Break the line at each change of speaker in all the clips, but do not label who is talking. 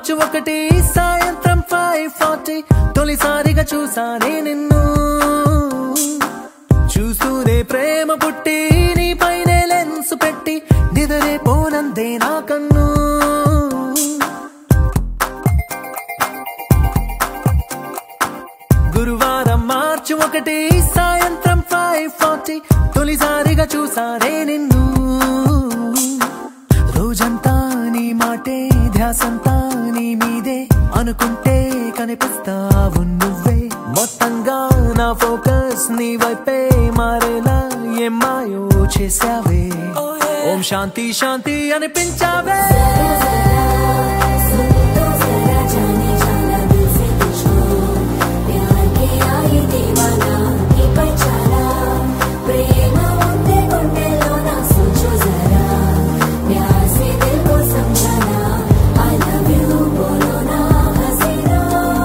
మార్చి ఒకటి సాయంత్రం five forty తొలిసారిగా చూసానే నిన్ను చూస్తూనే ప్రేమ పుట్టి నీ పైనే లెన్స్ పెట్టి నిదరే పోనందే నా కన్ను గురువారం మార్చి ఒకటి సాయంత్రం ఫైవ్ ఫార్టీ తొలిసారిగా చూసానే నిన్ను రోజంతా నీ మాటే ధ్యాసంతా నీ మీదే అనుకుంటే కనిపిస్తావు నువ్వే మొత్తంగా నా ఫోకస్ నీ వైపే మారేలా ఏం మాయో చేసావే ఓం శాంతి శాంతి అనిపించావే
सुन तो जरा जाने जाना दिल से तुझको प्यार के आए दीवाना की पहचाना प्रेम ఉండే గుండెలోన सोचो जरा प्यार से दिल को समझाना आई लव यू बोलो ना हसीना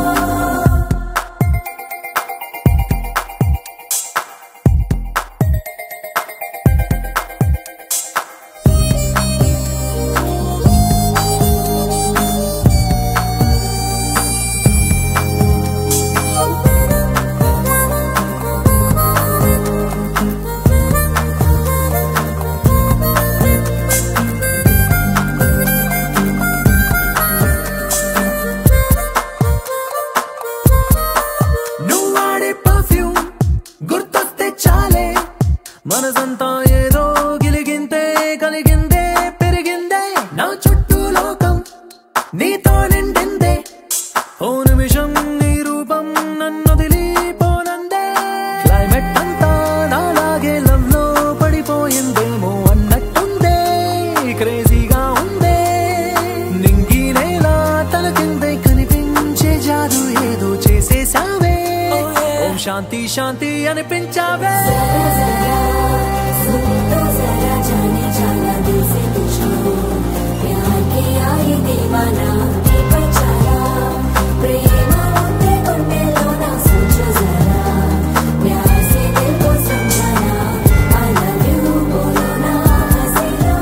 నువ్వు వాడే పర్ఫ్యూమ్ గుర్తొస్తే చాలే మనసంతా ఏదో గిలిగింతే కలిగిందే పెరిగిందే నా చుట్టూ లోకం నీతో నిండిందే ఓ నిమిషం నీ రూపం నన్ను వదిలిపోనందే క్లైమేట్ అంతా నాలాగే లవ్ లో పడిపోయిందేమో అన్నట్టుందే క్రేజీగా ఉందే నింగి నేల తన కిందే కనిపించే జాదు ఏదో చేసేసావే ఓం శాంతి శాంతి అనిపించావే
सुन तो जरा जाने जाना दिल से तुझको प्यार के आए दीवाना की पहचाना प्रेम ఉండే గుండెలోన सोचो जरा प्यार से दिल को समझाना आई लव यू बोलो ना हसीना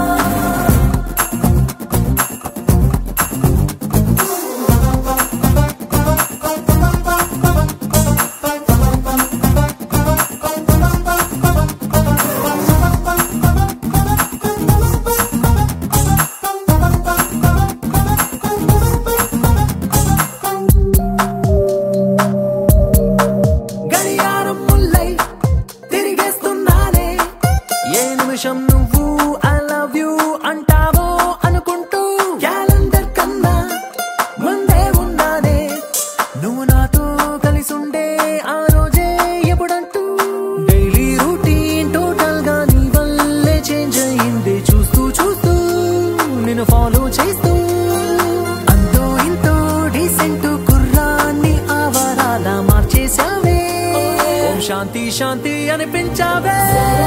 గడియారం ముల్లై తిరిగేస్తున్నానే ఏ నిమిషం నువ్వు ఐ లవ్ యూ అంటావో అనుకుంటూ క్యాలెండర్ కన్నా ముందే ఉన్నానే నువ్వు నాతో కలిసి ఉండే ఆ రోజే ఎప్పుడంటూ డైలీ రూటీన్ టోటల్ గా నీ వల్లే చేంజ్ అయింది చూస్తూ చూస్తూ నిన్ను ఫాలో చేస్తూ అంతో ఇంతో డీసెంట్ కుర్రాన్ని ఆవరాలా మార్చేశావే ఓం శాంతి శాంతి అనిపించావే
जरा